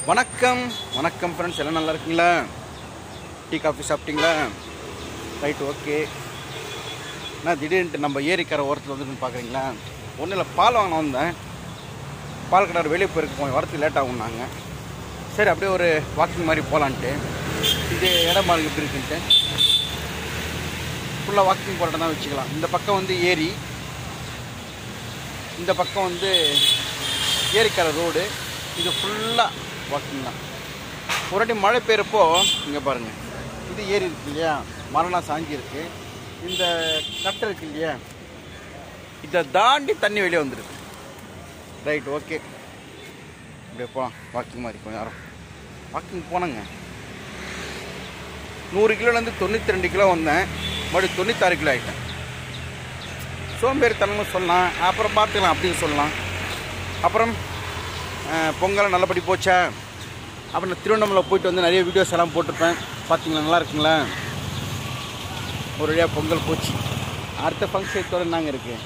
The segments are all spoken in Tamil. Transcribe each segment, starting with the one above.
வணக்கம் வணக்கம் ஃப்ரெண்ட்ஸ் எல்லாம் நல்லா இருக்கீங்களா டீ காஃபி சாப்பிட்டீங்களா ரைட் ஓகே நான் திடீர்னுட்டு நம்ம ஏரிக்கரை ஓரத்தில் வந்துட்டு பார்க்குறீங்களா ஒன்றும் இல்லை பால் வாங்கின வந்தேன் பால் கடார் வெளியே போயிருக்கு கொஞ்சம் வரத்துக்கு லேட் ஆகும்னாங்க சரி அப்படியே ஒரு வாக்கிங் மாதிரி போகலான்ட்டு இது இடம் மாதிரி எப்படி இருக்குன்ட்டு ஃபுல்லாக வாக்கிங் போகிற தான் வச்சுக்கலாம் இந்த பக்கம் வந்து ஏரி இந்த பக்கம் வந்து ஏரிக்கரை ரோடு இது ஃபுல்லாக வாக்கிங் தான் ஒரு வாட்டி மழை பெய்யறப்போ இங்கே பாருங்கள் இது ஏரி இருக்கு இல்லையா மரணம் சாஞ்சி இருக்கு இந்த கட்டை இருக்கு இல்லையா இதை தாண்டி தண்ணி வெளியே வந்துருக்கு ரைட் ஓகே அப்படியே போகலாம் வாக்கிங் மாதிரி கொஞ்சம் நேரம் வாக்கிங் போனேங்க நூறு கிலோலேருந்து தொண்ணூற்றி ரெண்டு கிலோ வந்தேன் மறுபடியும் தொண்ணூத்தாறு கிலோ ஆகிட்டேன் சோம்பேறித்தனமும் சொல்லலாம் அப்புறம் பார்த்துக்கலாம் அப்படின்னு சொல்லலாம் அப்புறம் அஹ், பொங்கல் நல்லபடி போச்சா அப்புறம் நான் திருவண்ணாமலை போயிட்டு வந்து நிறைய வீடியோஸ் எல்லாம் போட்டிருப்பேன் பார்த்தீங்களா நல்லா இருக்குங்களா ஒரு வழியாக பொங்கல் போச்சு அடுத்த ஃபங்க்ஷன் தொடர் நாங்கள் இருக்குது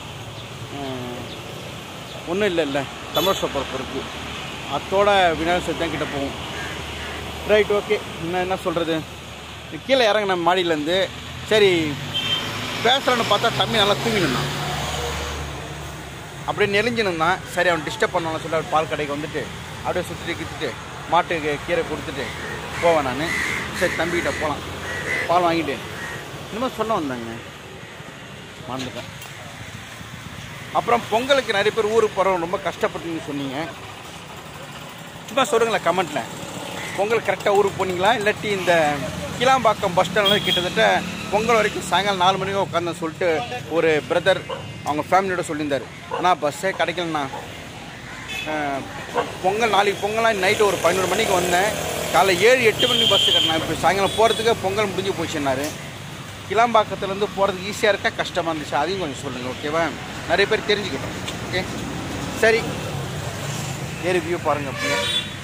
ஒன்றும் இல்லை இல்லை தமிழ் சோப்பர் இருக்குது அத்தோட விநாயகர் சதுர்த்தி தான் கிட்ட போவோம் ரைட் ஓகே என்ன என்ன சொல்கிறது கீழே இறங்கின மாடியிலேருந்து சரி பேசுகிறேன்னு பார்த்தா தம்பி நல்லா தூங்கினான் அப்படியே நெளிஞ்சினும் தான் சரி அவன் டிஸ்டர்ப் பண்ணாலும் சொல்லி அவர் பால் கடைக்கு வந்துட்டு அப்படியே சுற்றிட்டு கித்துட்டு மாட்டுக்கு கீரை கொடுத்துட்டு போவேன் நான் சரி தம்பிக்கிட்ட போகலாம் பால் வாங்கிட்டு இன்னும் சொல்ல வந்தாங்க மறந்துட்டேன் அப்புறம் பொங்கலுக்கு நிறைய பேர் ஊருக்கு போகிறவங்க ரொம்ப கஷ்டப்பட்டுன்னு சொன்னீங்க சும்மா சொல்லுங்களேன் கமெண்ட்டில் பொங்கல் கரெக்டாக ஊருக்கு போனீங்களா இல்லாட்டி இந்த கிளாம்பாக்கம் பஸ் ஸ்டாண்டில் கிட்டத்தட்ட பொங்கல் வரைக்கும் சாயங்காலம் நாலு மணிக்கு உட்காந்து சொல்லிட்டு ஒரு பிரதர் அவங்க ஃபேமிலியோட சொல்லியிருந்தார் ஆனால் பஸ்ஸே கிடைக்கலண்ணா அஹ், பொங்கல் நாளைக்கு பொங்கலாம் நைட்டு ஒரு பதினோரு மணிக்கு வந்தேன் காலைல ஏழு எட்டு மணிக்கு பஸ்ஸு கட்டினேன் இப்போ சாயங்காலம் போகிறதுக்கு பொங்கல் முடிஞ்சு போச்சுன்னாரு கிளாம்பாக்கத்துலேருந்து போகிறதுக்கு ஈஸியாக இருக்கா கஷ்டமாக இருந்துச்சு அதையும் கொஞ்சம் சொல்லுங்கள் ஓகேவா நிறைய பேர் தெரிஞ்சுக்கிட்டோம் ஓகே சரி ஏறி வியூ பாருங்கள் அப்படியே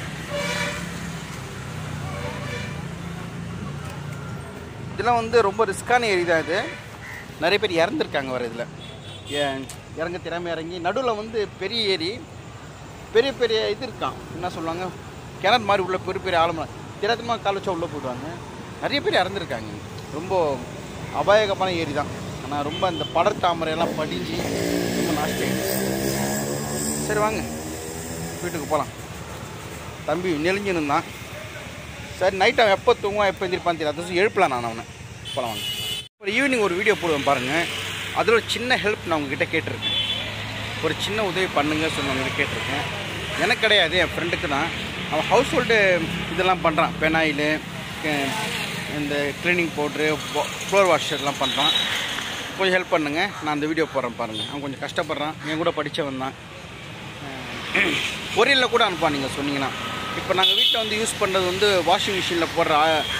இதெல்லாம் வந்து ரொம்ப ரிஸ்க்கான ஏரி தான் இது நிறைய பேர் இறந்துருக்காங்க வர இதில் ஏன் இறங்க திறமை இறங்கி நடுவில் வந்து பெரிய ஏரி பெரிய பெரிய இது இருக்கான் என்ன சொல்லுவாங்க கிணறு மாதிரி உள்ள பெரிய பெரிய ஆழமாக திறத்தமாக கால் வச்சா உள்ளே போயிடுவாங்க நிறைய பேர் இறந்துருக்காங்க ரொம்ப அபாயகமான ஏரி தான் ஆனால் ரொம்ப அந்த படர் தாமரையெல்லாம் படிஞ்சு ரொம்ப நாஸ்தி ஆயிடுச்சு. சரி வாங்க வீட்டுக்கு போகலாம் தம்பி நெளிஞ்சுன்னு தான் சரி நைட் அவன் எப்போ தூங்குவான் எப்போ எந்திரிப்பான்னு தெரியல அதை எழுப்பலாம் நான் அவனை போகலாம் வாங்க ஒரு ஈவினிங் ஒரு வீடியோ போடுவேன் பாருங்கள் அதில் ஒரு சின்ன ஹெல்ப் நான் உங்ககிட்ட கேட்டிருக்கேன் ஒரு சின்ன உதவி பண்ணுங்க சொல்லி உங்ககிட்ட கேட்டிருக்கேன் எனக்கு கிடையாது என் ஃப்ரெண்டுக்கு தான் அவன் ஹவுஸ் ஹோல்டு இதெல்லாம் பண்ணுறான் பெனாயிலு இந்த க்ளீனிங் பவுட்ரு ஃப்ளோர் வாஷ் எல்லாம் பண்ணுறான் கொஞ்சம் ஹெல்ப் பண்ணுங்க நான் அந்த வீடியோ போடுறேன் பாருங்கள் அவன் கொஞ்சம் கஷ்டப்படுறான் என் கூட படித்தவன் தான் கொரியரில் கூட அனுப்பா நீங்கள் சொன்னீங்கன்னா இப்போ நாங்கள் வீட்டில் வந்து யூஸ் பண்ணுறது வந்து வாஷிங் மிஷினில் போடுற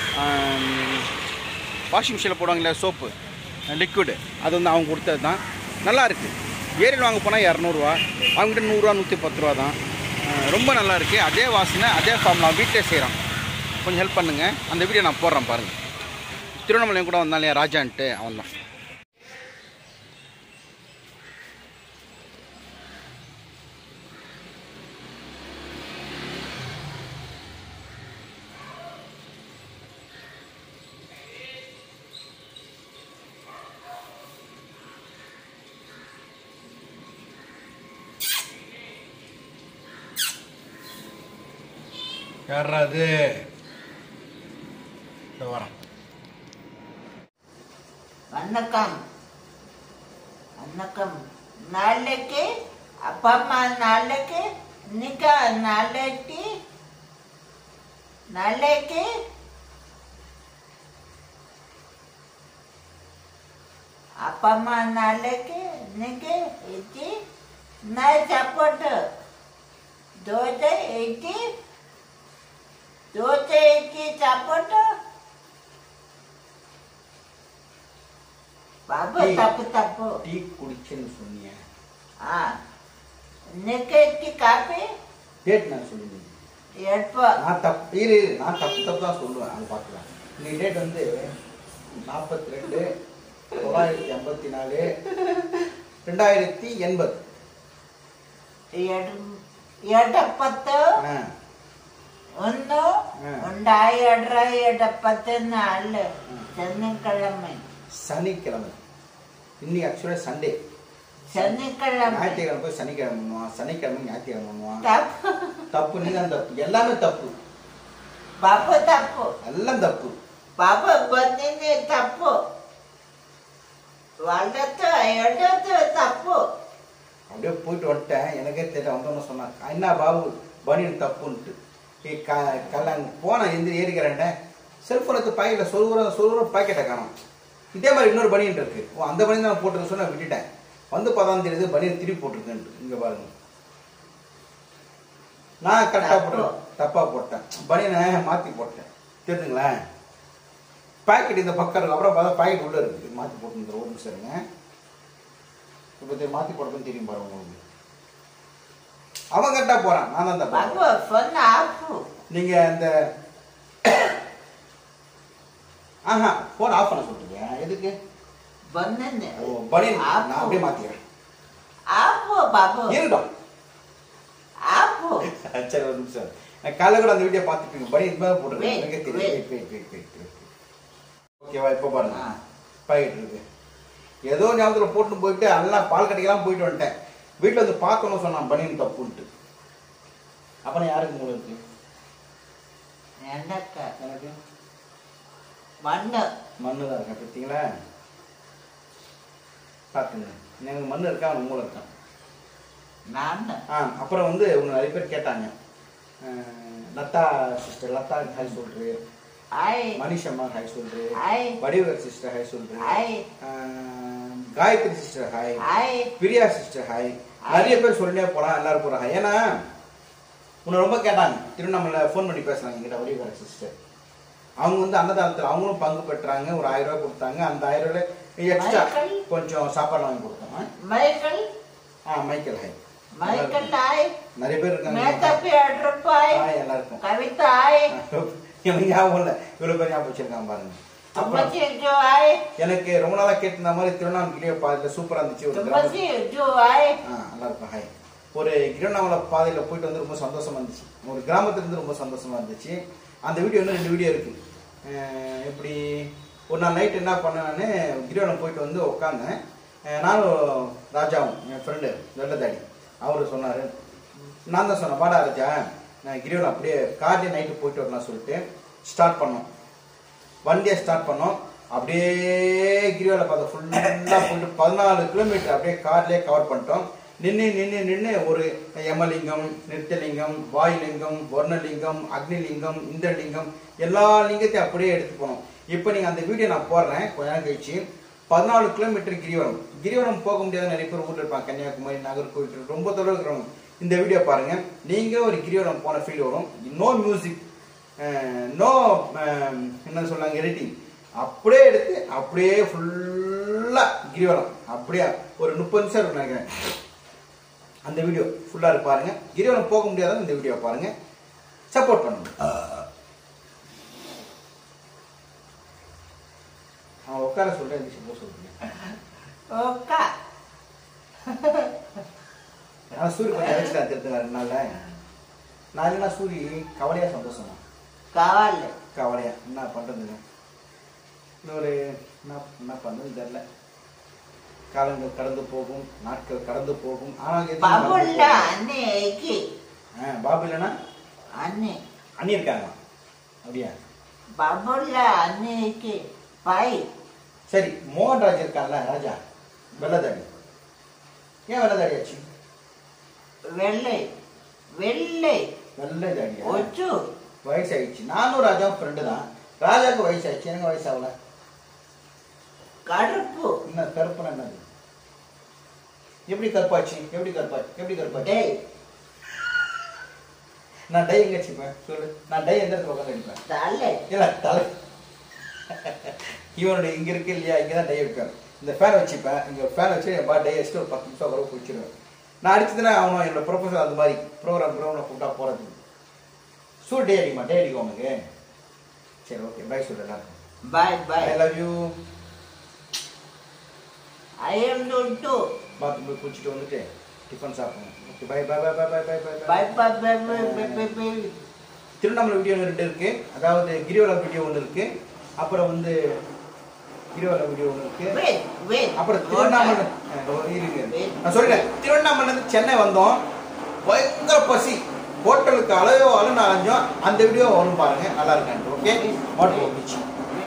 வாஷிங் மிஷினில் போடுவாங்களே சோப்பு லிக்விடு அது வந்து அவங்க கொடுத்தது தான் நல்லா இருக்குது ஏரியில் வாங்க போனால் இரநூறுவா அவங்ககிட்ட நூறுரூவா நூற்றி பத்து ரூபா தான் அஹ் ரொம்ப நல்லா இருக்குது அதே வாசனை அதே ஃபார்ம் நான் வீட்டிலே செய்கிறான் கொஞ்சம் ஹெல்ப் பண்ணுங்கள் அந்த வீடியோ நான் போடுறேன் பாருங்கள் திருவண்ணாமலையும் கூட வந்தாலே ராஜான்ட்டு அவன் தான் யாரா அது இந்த வரேன் வணக்கம் வணக்கம் நாளைக்கு அப்பா அம்மா நாளைக்கு இன்னைக்கு நாளைக்கு நாளைக்கு அப்பா அம்மா நாளைக்கு இன்னைக்கு இட்லி நான் சாப்பாடு தோசை இட்லி தோசை இட்லி சாப்பாடு பாபு டீ. தப்பு தப்பு டீ குடிச்சேன்னு சொன்னீங்க ஆ இன்னைக்கு இட்லி காப்பி டேட் நான் சொல்லுங்க எப்போ நான் தப்பு இரு இரு, நான் தப்பு தப்பு தான் சொல்லுவேன் அது பார்க்கலாம் இன்னைக்கு டேட் வந்து நாற்பத்தி ரெண்டு தொள்ளாயிரத்தி ஐம்பத்தி நாலு ரெண்டாயிரத்தி எண்பது எடு- ಎಡಪ್ಪತ್ತು ஆ ಒಂದು ரெண்டாய் அடராய் எட பத்து நாலு சனிக்கிழமை சனிக்கிழமை இன்னைக்கு ஆக்சுவலாக சண்டே சனிக்கிழமை ஞாயிற்றுக்கிழமை போய் சனிக்கிழமை பண்ணுவான் சனிக்கிழமை ஞாயிற்றுக்கிழமை பண்ணுவான் தப்பு தப்பு நீ தான் தப்பு எல்லாமே தப்பு பாப்பு தப்பு எல்லாம் தப்பு பாப்பு ಬಂದಿನಿ ತಪ್ಪು వాళ్ళతో ఎడతో తప్పు அப்படியே போயிட்டு வந்துட்டேன் எனக்கே தெரியல வந்தோன்னு சொன்னான் என்ன பாபு பனியன் தப்புன்ட்டு ஏ க கல்ல போனேன் எந்திரி ஏறிக்கிறேன்டே செல்ஃபோனுக்கு பாக்கெட்டில் சொல்லுற சொல்லுற பாக்கெட்டை காணும் இதே மாதிரி இன்னொரு பனியன் இருக்கு ஓ அந்த பனியன் தான் போட்டுருக்க சொன்னா விட்டுட்டேன் வந்து பார்த்தா தெரியுது பனியன் திருப்பி போட்டிருக்கேன்ட்டு இங்கே பாருங்க நான் கரெக்டாக தப்பு. போட்டேன் தப்பாக போட்டேன் பனியனை மாற்றி போட்டேன் தெரிஞ்சுங்களேன் பாக்கெட் இந்த பக்கம் இருக்கு அப்புறம் பார்த்தா பாக்கெட் உள்ளே இருக்குது மாற்றி போட்டு ஒரு நிமிஷம் இருங்க இப்போ தெரியும் மாற்றி போடுறதுன்னு தெரியும் பாருங்க உங்களுக்கு அவன் கரெக்டாக போகிறான் நான் தான் தப்பா బాబు ఫోన్ ఆపు நீங்கள் இந்த ஆஹா ஃபோன் ஆஃப் பண்ண சொல்றீங்க எதுக்கு ಬಂದಿನಿ ஓ பனியன் நான் ஆப்பு அப்படியே மாற்றிக்கிறேன் ஆப்பு பாபு இருக்கட்டும் ஆப்பு சரி ஒரு நிமிஷம் நான் காலைல கூட அந்த வீடியோ பார்த்துப்பீங்க பனியன் இது மாதிரி போட்டுருக்கேன் Wait, எனக்கே தெரியும் wait. Wait wait wait wait ஓகேவா இப்போ பாருங்க ஆ. பாக்கெட் இருக்கு ஏதோ ஞாபகத்தில் போட்டு போயிட்டு எல்லாம் பால் கடைக்கெல்லாம் போயிட்டு வந்துட்டேன் வீட்டில் வந்து பார்க்கணும் சொன்னான் பனியன் தப்புன்ட்டு அப்புறம் யாருக்கு மூலம் இருக்கு எனக்கு எனக்கு மண்ணு மண்ணு தான் இருக்கேன் பார்த்தீங்களா பார்த்துங்க எனக்கு மண் இருக்கா அவனுக்கு மூளை இருக்கான் நான் ஆ அப்புறம் வந்து உங்க நிறைய பேர் கேட்டாங்க அஹ், லதா சிஸ்டர் லதா ஹாய் சொல்றேன் ஐ மனிஷம்மா ஹாய் சொல்றேன் ஐ வடிவர் சிஸ்டர் ஹாய் சொல்றேன் ஐ அஹ், காயத்ரி சிஸ்டர் ஹாய் ஐ பிரியா சிஸ்டர் ஹாய் நிறைய பேர் சொல்லிட்டே போலாம் எல்லாரும் போறாங்க ஏன்னா உன்னை ரொம்ப கேட்டாங்க திருவண்ணாமலை ஃபோன் பண்ணி பேசுனாங்க எங்கிட்ட வடிவர சிஸ்டர் அவங்க வந்து அன்னதானத்தில் அவங்களும் பங்கு பெற்றாங்க ஒரு ஆயிரம் ரூபாய் கொடுத்தாங்க அந்த ஆயிரம் ரூபாய் எக்ஸ்ட்ரா மைக்கேல்? கொஞ்சம் சாப்பாடு வாங்கி கொடுத்தாங்க மைக்கேல் ஆ மைக்கேல் ஹாய் மைக்கேல் ஐ நிறைய பேர் இருக்காங்க மேத்தப்பி அட்ரப்பாய் ஹாய் எல்லாருக்கும் கவிதா ஐ எனக்கு ஞாபகம் இல்லை இவ்வளோ பேர் ஞாபகம் வச்சிருக்காங்க பாருங்க அப்புறம் தும்பச்சி ஜோ ஐ எனக்கு ரொம்ப நாளா கேட்டிருந்த மாதிரி திருவண்ணாமலை பாதையில் சூப்பரா இருந்துச்சு ஒரு கிராமம் தும்பச்சி ஜோ ஐ ஆ நல்லா இருக்கும் ஹாய் ஒரு திருவண்ணாமலை பாதையில் போயிட்டு வந்து ரொம்ப சந்தோஷமா இருந்துச்சு ஒரு கிராமத்துல இருந்து ரொம்ப சந்தோஷமா இருந்துச்சு அந்த வீடியோ வந்து ரெண்டு வீடியோ இருக்கு அஹ் எப்படி ஒரு நாள் நைட் என்ன பண்ணேன்னு கிரிவலம் போயிட்டு வந்து உட்காந்தேன் அஹ் நானும் ராஜாவும் என் ஃப்ரெண்டு வெள்ளதாடி அவர் சொன்னார் நான் தான் சொன்னேன் வாடா ராஜா நான் கிரிவலம் அப்படியே கார்லேயே நைட்டு போயிட்டு வரலாம் சொல்லிட்டு ஸ்டார்ட் பண்ணோம் வண்டியை ஸ்டார்ட் பண்ணோம் அப்படியே கிரிவல பார்த்தா ஃபுல்லாக போயிட்டு பதினாலு கிலோமீட்டர் அப்படியே கார்லேயே கவர் பண்ணிட்டோம் நின்று நின்று நின்று ஒரு யமலிங்கம் நிறுத்தலிங்கம் வாயுலிங்கம் வர்ணலிங்கம் அக்னிலிங்கம் இந்திரலிங்கம் எல்லா லிங்கத்தையும் அப்படியே எடுத்து போனோம் இப்போ நீங்கள் அந்த வீடியோ நான் போடுறேன் கொஞ்ச நேரம் கழிச்சு பதினாலு கிலோமீட்டர் கிரிவலம் கிரிவலம் போக முடியாத நிறைய பேர் ஊரில் இருப்பாங்க கன்னியாகுமரி நாகர்கோவில் ரொம்ப தொலைவு இருக்கிறவங்க இந்த வீடியோ பாருங்க நீங்களும் ஒரு கிரிவலம் போன ஃபீல் வரும் நோ மியூசிக் நோ என்ன சொன்னாங்க எடிட்டிங் அப்படியே எடுத்து அப்படியே ஃபுல்லாக கிரிவலம் அப்படியே ஒரு முப்பது நிமிஷம் இருக்கும் நினைக்கிறேன் அந்த வீடியோ ஃபுல்லாக இருக்கு பாருங்க கிரிவலம் போக முடியாத இந்த வீடியோ பாருங்க சப்போர்ட் பண்ணுங்க அவன் உட்கார சொல்றேன் எந்திரிச்சு போக சொல்றேன் ఒక్క ஆனால் சூரிய கொஞ்சம் இறைச்சிட்டு எடுத்துங்க ரெண்டு நாள்ல நான் என்ன சூரி கவலையா சந்தோஷமா కావాలి கவலையா என்ன பண்றதுங்க இன்னொரு என்ன என்ன பண்ணுறது தெரியல காலங்கள் கடந்து போகும் நாட்கள் கடந்து போகும் ஆனால் எதுவும் బబుల్ల நடந்து போகும். అన్ని ఎక్కి ஆ, பாபு இல்லைன்னா అన్ని அண்ணி இருக்காங்க அப்படியா బబుల్ల అన్ని ఎక్కి పై சரி மோகன் ராஜ் இருக்கான்ல ராஜா வெள்ளதாடி ஏன் வெள்ளதாடி ஆச்சு వెళ్ళి వెళ్ళి வெள்ளதாடியா వచ్చు வயசாயிடுச்சு நானும் ராஜாவும் ஃப்ரெண்டு தான் ராஜாவுக்கு வயசாயிடுச்சு எனக்கு வயசாகல కడుపు என்ன கருப்புனா என்னது எப்படி கருப்பாச்சு எப்படி கருப்பாச்சு எப்படி கருப்பாச்சு డై நான் டை எங்க வச்சுப்பேன் சொல்லு நான் டை எந்த இடத்துல உட்காந்து அடிப்பேன் తలే இல்ல தலை இவனுடைய இங்க இருக்கு இல்லையா இங்க தான் டை வைப்பேன் இந்த ஃபேன் வச்சுப்பேன் இங்க ஒரு ஃபேன் வச்சு என் பா டை வச்சுட்டு ஒரு பத்து நிமிஷம் வர பிடிச்சிருவேன் நான் அடிச்சதுன்னா அவனும் என்னோட ப்ரொஃபஸர் அது மாதிரி ப்ரோக்ராம் ப்ரோக்ராம் கூப்பிட்டா போறது சூ டே அடிக்குமா டே அடிக்கும் உனக்கு சரி ஓகே பை சொல்லு எல்லாருக்கும் bye I bye love you I'm to bathroom போய் குளிச்சுட்டு வந்துட்டு டிஃபன் சாப்பிடணும் okay bye bye bye bye bye bye bye bye bye bye bye bye bye Tiruvannamalai video ரெண்டு இருக்கு அதாவது கிரிவலம் வீடியோ ஒன்று இருக்கு அப்புறம் வந்து கிரிவலம் வீடியோ ஒன்று இருக்கு Wait, wait. அப்புறம் திருவண்ணாமலை அஹ் இருங்க நான் சொல்லிட்டேன் திருவண்ணாமலை இருந்து சென்னை வந்தோம் பயங்கர பசி ஹோட்டலுக்கு அலையோ அலைன்னு அலைஞ்சோம் அந்த வீடியோ வரும் பாருங்க நல்லா இருக்கு ஓகே வாட்டர் பீச்